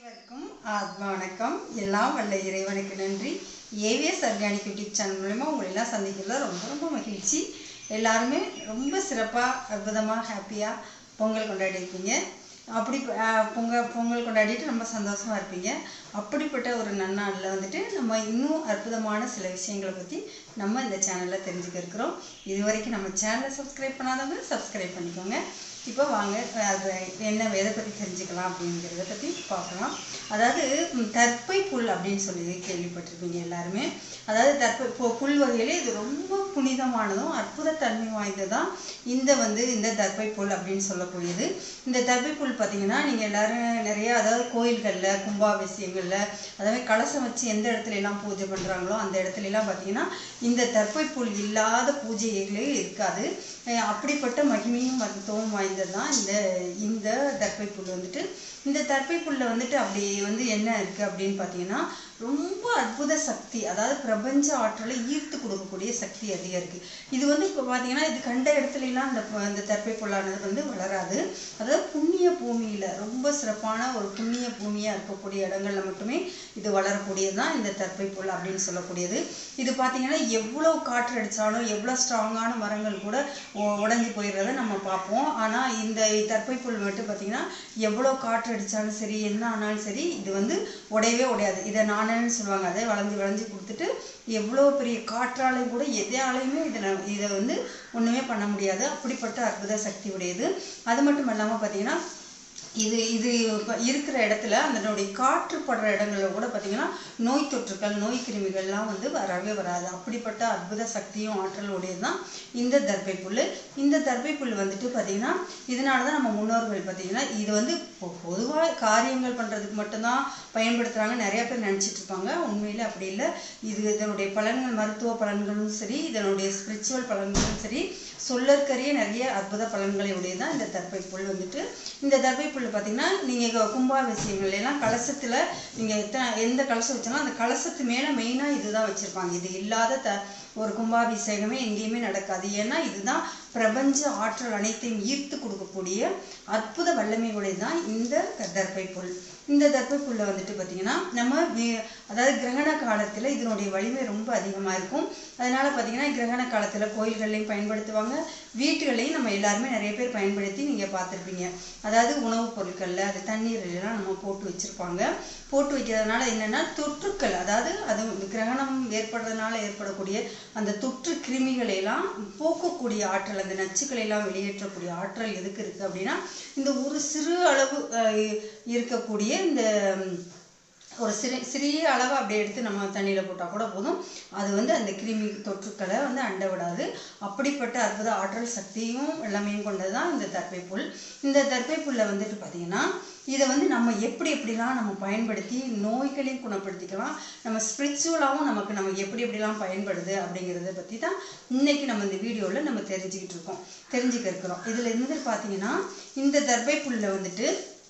அனைவருக்கும் ஆத்மா வணக்கம் எல்லாம் வல்ல இறைவனுக்கு நன்றி ஏவிஎஸ் ஆர்கானிக் யூடியூப் சேனல் மூலமா உங்களை எல்லாம் சந்திக்கிறதுல ரொம்ப ரொம்ப மகிழ்ச்சி எல்லாருமே ரொம்ப சிறப்பாக அற்புதமாக ஹாப்பியாக பொங்கல் கொண்டாடி இருப்பீங்க அப்படி அஹ், பொங்கல் பொங்கல் கொண்டாடிட்டு ரொம்ப சந்தோஷமா இருப்பீங்க அப்படிப்பட்ட ஒரு நன்னாளில் வந்துட்டு நம்ம இன்னும் அற்புதமான சில விஷயங்களை பற்றி நம்ம இந்த சேனலில் தெரிஞ்சுக்க இருக்கிறோம் இது வரைக்கும் நம்ம சேனலை சப்ஸ்கிரைப் பண்ணாதவங்க சப்ஸ்கிரைப் பண்ணிக்கோங்க இப்போ வாங்க அது என்ன எதை பற்றி தெரிஞ்சுக்கலாம் அப்படிங்கிறத பற்றி பார்க்கலாம் அதாவது ம், தர்ப்பை புல் அப்படின்னு சொல்லி கேள்விப்பட்டிருப்பீங்க எல்லாருமே அதாவது தர்ப்பை இப்போ புல் வகையிலே இது ரொம்ப புனிதமானதும் அற்புத தன்மை வாய்ந்ததான் இந்த வந்து இந்த தர்ப்பை புல் அப்படின்னு சொல்லக்கூடியது இந்த தர்ப்பை புல் பார்த்தீங்கன்னா நீங்கள் எல்லாரும் நிறைய அதாவது கோயில்களில் கும்பாபிஷேகங்களில் அதாவது கலசம் வச்சு எந்த இடத்துல எல்லாம் பூஜை பண்ணுறாங்களோ அந்த இடத்துல எல்லாம் பார்த்தீங்கன்னா இந்த தர்ப்பை புல் இல்லாத பூஜைகளே இருக்காது அஹ் அப்படிப்பட்ட மகிமையும் மருத்துவம் வாய்ந்தது தான் இந்த இந்த தர்ப்பை புல் வந்துட்டு இந்த தர்ப்பை புல்ல வந்துட்டு அப்படி வந்து என்ன இருக்கு அப்படின்னு பார்த்தீங்கன்னா ரொம்ப அற்புத சக்தி அதாவது பிரபஞ்ச ஆற்றலை ஈர்த்து கொடுக்கக்கூடிய சக்தி அதிகம் இருக்கு இது வந்து இப்போ பார்த்தீங்கன்னா இது கண்ட இடத்துல எல்லாம் இந்த ப- இந்த தர்ப்பை புல்லானது வந்து வளராது அதாவது புண்ணிய பூமியில ரொம்ப சிறப்பான ஒரு புண்ணிய பூமியா இருக்கக்கூடிய இடங்கள்ல மட்டுமே இது வளரக்கூடியது தான் இந்த தர்ப்பை புல் அப்படின்னு சொல்லக்கூடியது இது பார்த்தீங்கன்னா எவ்வளவு காற்று அடிச்சாலும் எவ்வளவு ஸ்ட்ராங்கான மரங்கள் கூட உ- உடைஞ்சு போயிடுறத நம்ம பார்ப்போம் ஆனா இந்த தர்ப்பை புல் மட்டும் பார்த்தீங்கன்னா எவ்வளவு காற்று அடிச்சாலும் சரி என்ன ஆனாலும் சரி இது வந்து உடையவே உடையாது இதை நானேன்னு சொல்லுவாங்க அதே வளைஞ்சு வளைஞ்சு கொடுத்துட்டு எவ்வளோ பெரிய காற்றாலையும் கூட எதையாலையுமே இதை ந- இதை வந்து ஒண்ணுமே பண்ண முடியாது அப்படிப்பட்ட அற்புத சக்தி உடையது அது மட்டும் இல்லாம பார்த்தீங்கன்னா இது இது இப்ப இருக்கிற இடத்துல அதனுடைய காற்று படுற இடங்கள்ல கூட பார்த்தீங்கன்னா நோய் தொற்றுக்கள் நோய் கிருமிகள்லாம் வந்து வரவே வராது அப்படிப்பட்ட அற்புத சக்தியும் ஆற்றல் உடையதுதான் இந்த தர்பை புல் இந்த தர்பை புல் வந்துட்டு பார்த்தீங்கன்னா இதனால தான் நம்ம முன்னோர்கள் பார்த்தீங்கன்னா இது வந்து பொதுவாக காரியங்கள் பண்ணுறதுக்கு மட்டும்தான் பயன்படுத்துகிறாங்க நிறைய பேர் நினச்சிட்டு இருப்பாங்க உண்மையில அப்படி இல்லை இது இதனுடைய பலன்கள் மருத்துவ பலன்களும் சரி இதனுடைய ஸ்பிரிச்சுவல் பலன்களும் சரி சொல்லற்கரிய நிறைய அற்புத பலன்களை உடையதான் இந்த தர்பை புல் வந்துட்டு இந்த தர்பை புல் பார்த்தீங்கன்னா நீங்கள் கும்பாபிஷேகங்கள் எல்லாம் கலசத்தில் நீங்கள் எத்தனை எந்த கலசம் வச்சாலும் அந்த கலசத்து மேலே மெயினாக இதுதான் வச்சுருப்பாங்க இது இல்லாத த ஒரு கும்பாபிஷேகமே எங்கேயுமே நடக்காது ஏன்னா இதுதான் பிரபஞ்ச ஆற்றல் அனைத்தையும் ஈர்த்து கொடுக்கக்கூடிய அற்புத வல்லமை உடையதுதான் இந்த தர்பை புல் இந்த தர்பை புல்ல வந்துட்டு பார்த்தீங்கன்னா நம்ம வி- அதாவது கிரகண காலத்துல இதனுடைய வலிமை ரொம்ப அதிகமா இருக்கும் அதனால பார்த்தீங்கன்னா கிரகண காலத்துல கோயில்கள்லையும் பயன்படுத்துவாங்க வீட்டுகள்லையும் நம்ம எல்லாருமே நிறைய பேர் பயன்படுத்தி நீங்க பார்த்திருப்பீங்க அதாவது உணவுப் பொருட்கள்ல அது தண்ணீர்ல எல்லாம் நம்ம போட்டு வச்சிருப்பாங்க போட்டு வைக்கிறதுனால என்னன்னா தொற்றுக்கள் அதாவது அது இந்த கிரகணம் ஏற்படுறதுனால ஏற்படக்கூடிய அந்த தொற்று கிருமிகளை எல்லாம் போக்கக்கூடிய ஆற்றல் அந்த நச்சுக்களை எல்லாம் வெளியேற்றக்கூடிய ஆற்றல் எதுக்கு இருக்கு அப்படின்னா இந்த ஒரு சிறு அளவு அஹ், இருக்கக்கூடிய இந்த ம், ஒரு சிறு சிறிய அளவு அப்படியே எடுத்து நம்ம தண்ணியில போட்டா கூட போதும் அது வந்து அந்த கிருமி தொற்றுக்களை வந்து அண்ட விடாது அப்படிப்பட்ட அற்புத ஆற்றல் சக்தியும் எல்லாமையும் கொண்டதுதான் இந்த தர்பை புல் இந்த தர்பை புல்ல வந்துட்டு பார்த்தீங்கன்னா இதை வந்து நம்ம எப்படி எப்படிலாம் நம்ம பயன்படுத்தி நோய்களையும் குணப்படுத்திக்கலாம் நம்ம ஸ்பிரிச்சுவலாகவும் நமக்கு நமக்கு எப்படி எப்படிலாம் பயன்படுது அப்படிங்கிறத பற்றி தான் இன்னைக்கு நம்ம இந்த வீடியோவில் நம்ம தெரிஞ்சுக்கிட்டு இருக்கோம் தெரிஞ்சுக்க இருக்கிறோம் இதில் இருந்து பார்த்தீங்கன்னா இந்த தர்பை புல்ல வந்துட்டு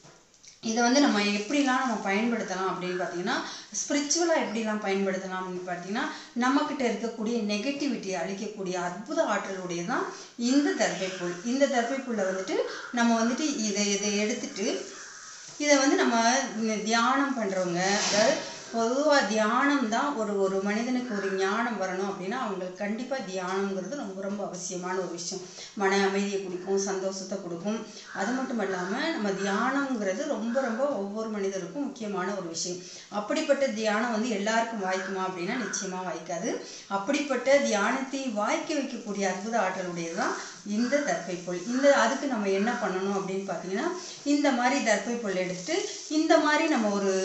இதை வந்து நம்ம எப்படிலாம் நம்ம பயன்படுத்தலாம் அப்படின்னு பார்த்தீங்கன்னா ஸ்பிரிச்சுவலாக எப்படிலாம் பயன்படுத்தலாம் அப்படின்னு பார்த்தீங்கன்னா நம்மக்கிட்ட இருக்கக்கூடிய நெகட்டிவிட்டியை அழிக்கக்கூடிய அற்புத ஆற்றலுடைய தான் இந்த தர்பைப்புல் இந்த தர்பைப்புல்லை வந்துட்டு நம்ம வந்துட்டு இதை இதை எடுத்துட்டு இதை வந்து நம்ம இந்த தியானம் பண்ணுறவங்க அதாவது பொதுவாக தியானம் தான் ஒரு ஒரு மனிதனுக்கு ஒரு ஞானம் வரணும் அப்படின்னா அவங்களுக்கு கண்டிப்பாக தியானம்ங்கிறது ரொம்ப ரொம்ப அவசியமான ஒரு விஷயம் மன அமைதியை கொடுக்கும் சந்தோஷத்தை கொடுக்கும் அது மட்டும் இல்லாமல் நம்ம தியானம்ங்கிறது ரொம்ப ரொம்ப ஒவ்வொரு மனிதருக்கும் முக்கியமான ஒரு விஷயம் அப்படிப்பட்ட தியானம் வந்து எல்லாருக்கும் வாய்க்குமா அப்படின்னா நிச்சயமாக வாய்க்காது அப்படிப்பட்ட தியானத்தை வாய்க்க வைக்கக்கூடிய அற்புத ஆற்றலுடையது தான் இந்த தர்பை புல் இந்த அதுக்கு நம்ம என்ன பண்ணணும் அப்படின்னு பார்த்தீங்கன்னா இந்த மாதிரி தர்பை புல் எடுத்துட்டு இந்த மாதிரி நம்ம ஒரு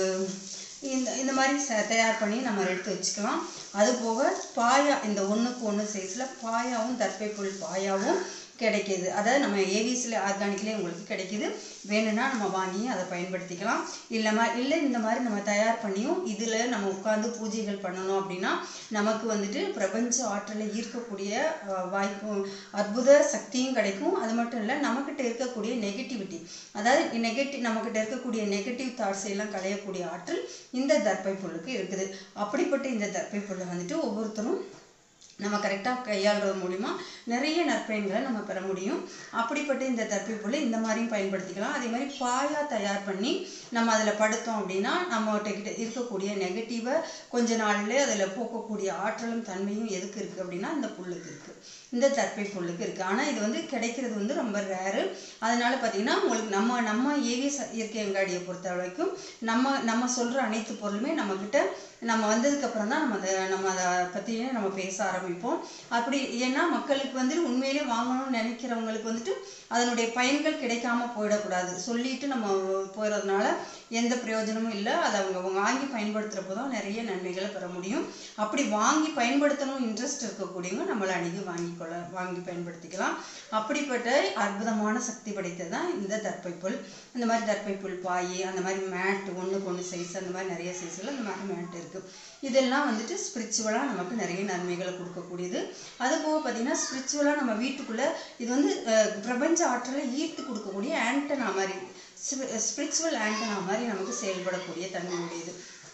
இந்த இந்த மாதிரி ச- தயார் பண்ணி நம்ம எடுத்து வச்சுக்கலாம் அது போக பாயா இந்த ஒண்ணுக்கு ஒண்ணு சைஸில் பாயாவும் தர்பை புல் பாயாவும் கிடைக்கிது அதாவது நம்ம ஏவிசியில் ஆர்கானிக்லேயே உங்களுக்கு கிடைக்குது வேணும்னா நம்ம வாங்கி அதை பயன்படுத்திக்கலாம் இல்லைமா இல்லை இந்த மாதிரி நம்ம தயார் பண்ணியும் இதில் நம்ம உட்காந்து பூஜைகள் பண்ணணும் அப்படின்னா நமக்கு வந்துட்டு பிரபஞ்ச ஆற்றலை ஈர்க்கக்கூடிய அஹ், வாய்ப்பு அற்புத சக்தியும் கிடைக்கும் அது மட்டும் இல்லை நம்மக்கிட்ட இருக்கக்கூடிய நெகட்டிவிட்டி அதாவது நெகட்டிவ் நம்மக்கிட்ட இருக்கக்கூடிய நெகட்டிவ் தாட்ஸ் எல்லாம் களையக்கூடிய ஆற்றல் இந்த தர்பை புல்லுக்கு இருக்குது அப்படிப்பட்ட இந்த தர்பை புல்லை வந்துட்டு ஒவ்வொருத்தரும் நம்ம கரெக்டாக கையாளுறது மூலிமா நிறைய நற்பயன்களை நம்ம பெற முடியும் அப்படிப்பட்ட இந்த தர்பை புல்லை இந்த மாதிரியும் பயன்படுத்திக்கலாம் அதே மாதிரி பாயா தயார் பண்ணி நம்ம அதில் படுத்தோம் அப்படின்னா நம்மகிட்ட கிட்ட இருக்கக்கூடிய நெகட்டிவை கொஞ்ச நாள்லேயே அதில் போக்கக்கூடிய ஆற்றலும் தன்மையும் எதுக்கு இருக்குது அப்படின்னா இந்த புல்லுக்கு இருக்குது இந்த தர்பை புல்லுக்கு இருக்குது ஆனால் இது வந்து கிடைக்கிறது வந்து ரொம்ப ரேரு அதனால பார்த்தீங்கன்னா உங்களுக்கு நம்ம நம்ம ஏவிஎஸ் இயற்கை அங்காடியை பொறுத்த வரைக்கும் நம்ம நம்ம சொல்கிற அனைத்து பொருளுமே நம்மக்கிட்ட நம்ம வந்ததுக்கப்புறம் தான் நம்ம அதை நம்ம அதை பற்றியே நம்ம பேச ஆரம்பிப்போம் அப்படி ஏன்னா மக்களுக்கு வந்து உண்மையிலே வாங்கணும்னு நினைக்கிறவங்களுக்கு வந்துட்டு அதனுடைய பயன்கள் கிடைக்காம போயிடக்கூடாது சொல்லிட்டு நம்ம போயிடுறதுனால எந்த பிரயோஜனமும் இல்லை அதை அவங்க அவங்க வாங்கி பயன்படுத்துகிறப்போ தான் நிறைய நன்மைகளை பெற முடியும் அப்படி வாங்கி பயன்படுத்தணும் இன்ட்ரெஸ்ட் இருக்கக்கூடியவங்க நம்மளை அணுகி வாங்கிக்கொள்ள வாங்கி பயன்படுத்திக்கலாம் அப்படிப்பட்ட அற்புதமான சக்தி படைத்தது தான் இந்த தர்பை புல் இந்த மாதிரி தர்பை புல் பாய் அந்த மாதிரி மேட் ஒன்றுக்கு ஒன்று சைஸ் அந்த மாதிரி நிறைய சைஸில் அந்த மாதிரி மேட் இருக்குது இதெல்லாம் வந்துட்டு ஸ்பிரிச்சுவலாக நமக்கு நிறைய நன்மைகளை கொடுக்கக்கூடியது அது போக பார்த்தீங்கன்னா ஸ்பிரிச்சுவலாக நம்ம வீட்டுக்குள்ளே இது வந்து அஹ், பிரபஞ்ச ஆற்றலை ஈர்த்து கொடுக்கக்கூடிய ஆண்டனா மாதிரி ஸ்பிரிச்சுவல் ஆண்டனா மாதிரி நமக்கு செயல்படக்கூடிய தன்மையுடையது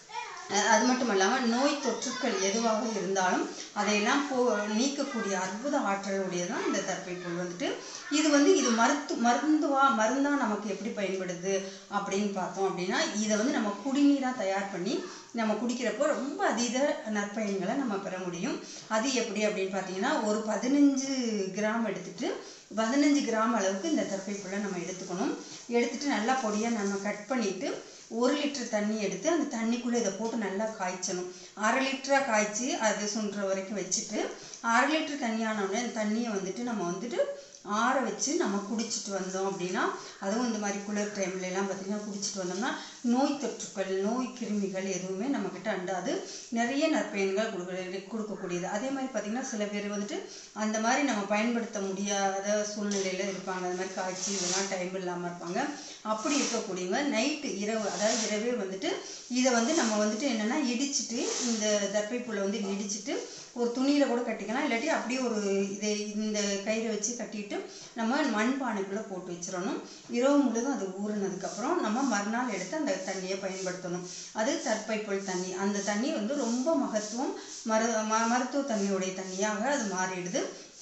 அஹ் அது மட்டும் இல்லாமல் நோய் தொற்றுக்கள் எதுவாக இருந்தாலும் அதையெல்லாம் போ நீக்கக்கூடிய அற்புத ஆற்றலுடையது தான் இந்த தர்பை புல் வந்துட்டு இது வந்து இது மருத்து மருந்துவா மருந்தா நமக்கு எப்படி பயன்படுது அப்படின்னு பார்த்தோம் அப்படின்னா இதை வந்து நம்ம குடிநீராக தயார் பண்ணி நம்ம குடிக்கிறப்போ ரொம்ப அதீத நற்பயன்களை நம்ம பெற முடியும் அது எப்படி அப்படின்னு பார்த்தீங்கன்னா ஒரு பதினஞ்சு கிராம் எடுத்துட்டு பதினஞ்சு கிராம் அளவுக்கு இந்த தர்பை புல்லை நம்ம எடுத்துக்கணும் எடுத்துட்டு நல்லா பொடியாக நம்ம கட் பண்ணிட்டு ஒரு லிட்டர் தண்ணி எடுத்து அந்த தண்ணிக்குள்ளே இதை போட்டு நல்லா காய்ச்சணும் அரை லிட்டராக காய்ச்சி அது சுண்டுற வரைக்கும் வச்சுட்டு அரை லிட்டர் தண்ணி ஆன உடனே அந்த தண்ணியை வந்துட்டு நம்ம வந்துட்டு ஆற வச்சு நம்ம குடிச்சிட்டு வந்தோம் அப்படின்னா அதுவும் இந்த மாதிரி குளிர் டைம்ல எல்லாம் பார்த்தீங்கன்னா குடிச்சிட்டு வந்தோம்னா நோய் தொற்றுக்கள் நோய் கிருமிகள் எதுவுமே நம்மக்கிட்ட அண்டாது நிறைய நற்பயன்கள் கொடுக்க கொடுக்கக்கூடியது அதே மாதிரி பார்த்தீங்கன்னா சில பேர் வந்துட்டு அந்த மாதிரி நம்ம பயன்படுத்த முடியாத சூழ்நிலையில் இருப்பாங்க அந்த மாதிரி காய்ச்சி இதெல்லாம் டைம் இல்லாமல் இருப்பாங்க அப்படி இருக்கக்கூடியவங்க நைட்டு இரவு அதாவது இரவே வந்துட்டு இதை வந்து நம்ம வந்துட்டு என்னென்னா இடிச்சிட்டு இந்த தர்பை புல்லை வந்து இடிச்சிட்டு ஒரு துணியில் கூட கட்டிக்கலாம் இல்லாட்டி அப்படியே ஒரு இதை இந்த கயிறை வச்சு கட்டிட்டு நம்ம மண்பானைக்குள்ளே போட்டு வச்சிடணும் இரவு முழுதும் அது ஊறினதுக்கப்புறம் நம்ம மறுநாள் எடுத்து அந்த தண்ணியை பயன்படுத்தணும் அது தற்பை புல் தண்ணி அந்த தண்ணி வந்து ரொம்ப மகத்துவம் மரு ம மருத்துவ தண்ணியுடைய தண்ணியாக அது மாறிடுது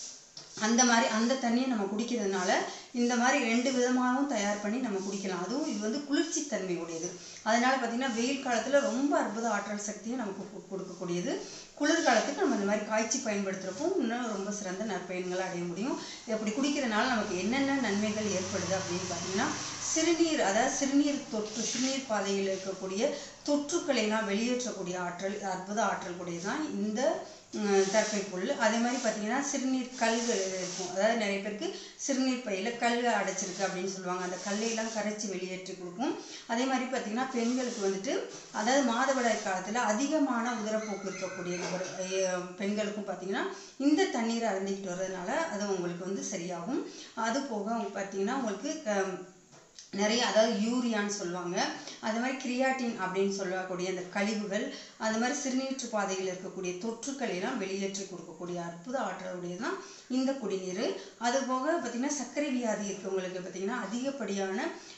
அந்த மாதிரி அந்த தண்ணியை நம்ம குடிக்கிறதுனால இந்த மாதிரி ரெண்டு விதமாகவும் தயார் பண்ணி நம்ம குடிக்கலாம் அதுவும் இது வந்து குளிர்ச்சி தன்மை உடையது அதனால பார்த்தீங்கன்னா வெயில் காலத்தில் ரொம்ப அற்புத ஆற்றல் சக்தியை நமக்கு கு- கொடுக்கக்கூடியது குளிர்காலத்துக்கு நம்ம இந்த மாதிரி காய்ச்சி பயன்படுத்துகிறப்போ இன்னும் ரொம்ப சிறந்த நற்பயன்களை அடைய முடியும் அப்படி குடிக்கிறதுனால நமக்கு என்னென்ன நன்மைகள் ஏற்படுது அப்படின்னு பார்த்தீங்கன்னா சிறுநீர் அதாவது சிறுநீர் தொற்று சிறுநீர் பாதையில் இருக்கக்கூடிய தொற்றுக்களை எல்லாம் வெளியேற்றக்கூடிய ஆற்றல் அற்புத ஆற்றல் கூடியது தான் இந்த உம், தர்பை புல் அதே மாதிரி பார்த்தீங்கன்னா சிறுநீர் கல்கள் இருக்கும் அதாவது நிறைய பேருக்கு சிறுநீர் பையில கல் அடைச்சிருக்கு அப்படின்னு சொல்லுவாங்க அந்த கல்லையெல்லாம் கரைச்சி வெளியேற்றி கொடுக்கும் அதே மாதிரி பார்த்தீங்கன்னா பெண்களுக்கு வந்துட்டு அதாவது மாதவிடாய் காலத்தில் அதிகமான உதரப்போக்கு இருக்கக்கூடிய நபர் அஹ், பெண்களுக்கும் பார்த்தீங்கன்னா இந்த தண்ணீரை அருந்திக்கிட்டு வர்றதுனால அது உங்களுக்கு வந்து சரியாகும் அது போக உங்களுக்கு பார்த்தீங்கன்னா உங்களுக்கு அஹ், நிறைய அதாவது யூரியான்னு சொல்லுவாங்க அது மாதிரி கிரியாட்டின் அப்படின்னு சொல்லக்கூடிய அந்த கழிவுகள் அது மாதிரி சிறுநீற்று பாதையில் இருக்கக்கூடிய தொற்றுக்களை எல்லாம் வெளியேற்றி கொடுக்கக்கூடிய அற்புத ஆற்றலுடையது தான் இந்த குடிநீர் அது போக பார்த்தீங்கன்னா சர்க்கரை வியாதி இருக்கவங்களுக்கு பார்த்தீங்கன்னா அதிகப்படியான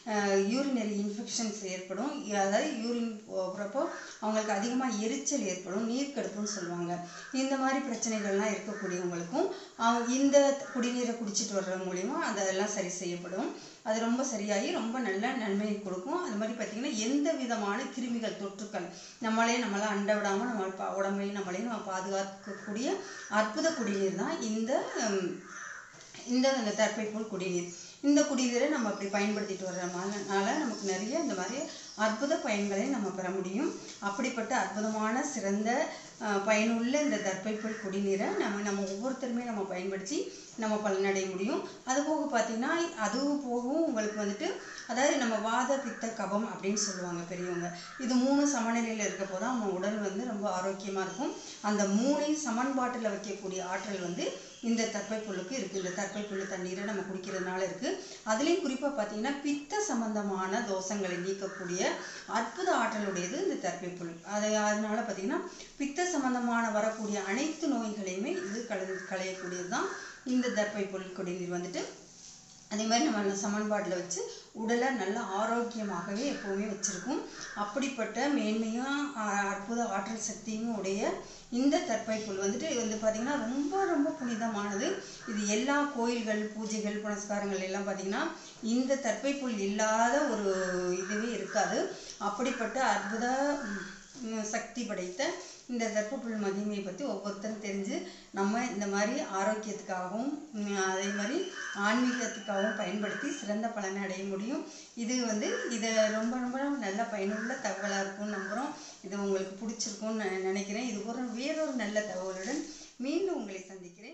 யூரினரி இன்ஃபெக்ஷன்ஸ் ஏற்படும் அதாவது யூரின் போகிறப்போ அவங்களுக்கு அதிகமாக எரிச்சல் ஏற்படும் நீர்க்கடுப்புன்னு சொல்லுவாங்க இந்த மாதிரி பிரச்சனைகள்லாம் இருக்கக்கூடியவங்களுக்கும் அவங்க இந்த குடிநீரை குடிச்சிட்டு வர்றது மூலிமா அதெல்லாம் சரி செய்யப்படும் அது ரொம்ப சரியாகி ரொம்ப நல்ல நன்மையை கொடுக்கும் அது மாதிரி பார்த்தீங்கன்னா எந்த விதமான கிருமிகள் தொற்றுக்கள் நம்மளே நம்மளை அண்ட விடாமல் நம்ம பா- உடம்பையும் நம்மளையும் நம்ம பாதுகாக்கக்கூடிய அற்புத குடிநீர் தான் இந்த ஹம், இந்த இந்த தர்பை போல் குடிநீர் இந்த குடிநீரை நம்ம அப்படி பயன்படுத்திட்டு வர்றதுனால நமக்கு நிறைய இந்த மாதிரி அற்புத பயன்களை நம்ம பெற முடியும் அப்படிப்பட்ட அற்புதமான சிறந்த அஹ், பயனுள்ள இந்த தர்பை புல் குடிநீரை நம்ம நம்ம ஒவ்வொருத்தருமே நம்ம பயன்படுத்தி நம்ம பலனடைய முடியும் அது போக பார்த்தீங்கன்னா அதுவும் போகவும் உங்களுக்கு வந்துட்டு அதாவது நம்ம வாத பித்த கபம் அப்படின்னு சொல்லுவாங்க பெரியவங்க இது மூணு சமநிலையில் இருக்கப்போ தான் நம்ம உடல் வந்து ரொம்ப ஆரோக்கியமாக இருக்கும் அந்த மூணையும் சமன்பாட்டில் வைக்கக்கூடிய ஆற்றல் வந்து இந்த தர்பை புல்லுக்கு இருக்குது இந்த தர்பை புல்லு தண்ணீரை நம்ம குடிக்கிறதுனால இருக்குது அதுலேயும் குறிப்பாக பார்த்தீங்கன்னா பித்த சம்பந்தமான தோஷங்களை நீக்கக்கூடிய அற்புத ஆற்றலுடையது இந்த தர்பை புல் அது அதனால பார்த்தீங்கன்னா பித்த சம்பந்தமான வரக்கூடிய அனைத்து நோய்களையுமே இது கலை களையக்கூடியது தான் இந்த தர்பை புல் குடிநீர் வந்துட்டு அதே மாதிரி நம்ம அந்த சமன்பாட்டில் வச்சு உடலை நல்ல ஆரோக்கியமாகவே எப்போவுமே வச்சுருக்கும் அப்படிப்பட்ட மேன்மையும் ஆஹ், அற்புத ஆற்றல் சக்தியும் உடைய இந்த தற்பை புல் வந்துட்டு இது வந்து பார்த்திங்கன்னா ரொம்ப ரொம்ப புனிதமானது இது எல்லா கோயில்கள் பூஜைகள் புனஸ்காரங்கள் எல்லாம் பார்த்திங்கன்னா இந்த தற்பை புல் இல்லாத ஒரு இதுவே இருக்காது அப்படிப்பட்ட அற்புத ம், சக்தி படைத்த இந்த தர்ப்புப்புல் மகிமையை பற்றி ஒவ்வொருத்தரும் தெரிஞ்சு நம்ம இந்த மாதிரி ஆரோக்கியத்துக்காகவும் ம், அதே மாதிரி ஆன்மீகத்துக்காகவும் பயன்படுத்தி சிறந்த பலனை அடைய முடியும் இது வந்து இதை ரொம்ப ரொம்ப நல்ல பயனுள்ள தகவலாக இருக்கும்னு நம்புகிறோம் இது உங்களுக்கு பிடிச்சிருக்கும்னு நான் நினைக்கிறேன் இது ஒரு வேறொரு நல்ல தகவலுடன் மீண்டும் உங்களை சந்திக்கிறேன்